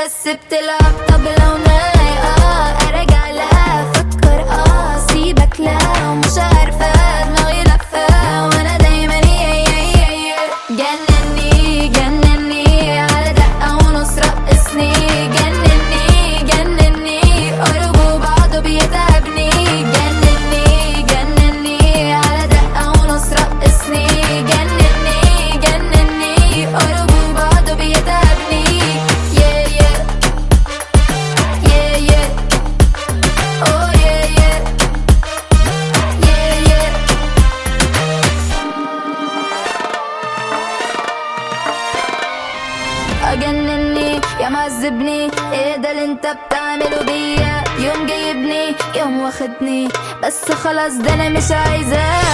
بس بتلعب طبلة وناي اه ارجع لا افكر اه سيبك لا ومش عارفة دماغي لفة وانا دايما يا يا يا يا جنني جنني على دقة ونص رقصني جنني جنني قربوا بعضه بيتعبني جنني جنني على دقة ونص رقصني جنني جنني قربوا بعضه بيتعبني yeah yeah yeah yeah oh yeah yeah yeah yeah اجنني يا معذبني ايه ده اللي انت بتعمله بيا يوم جايبني يوم واخدني بس خلاص ده انا مش عايزاه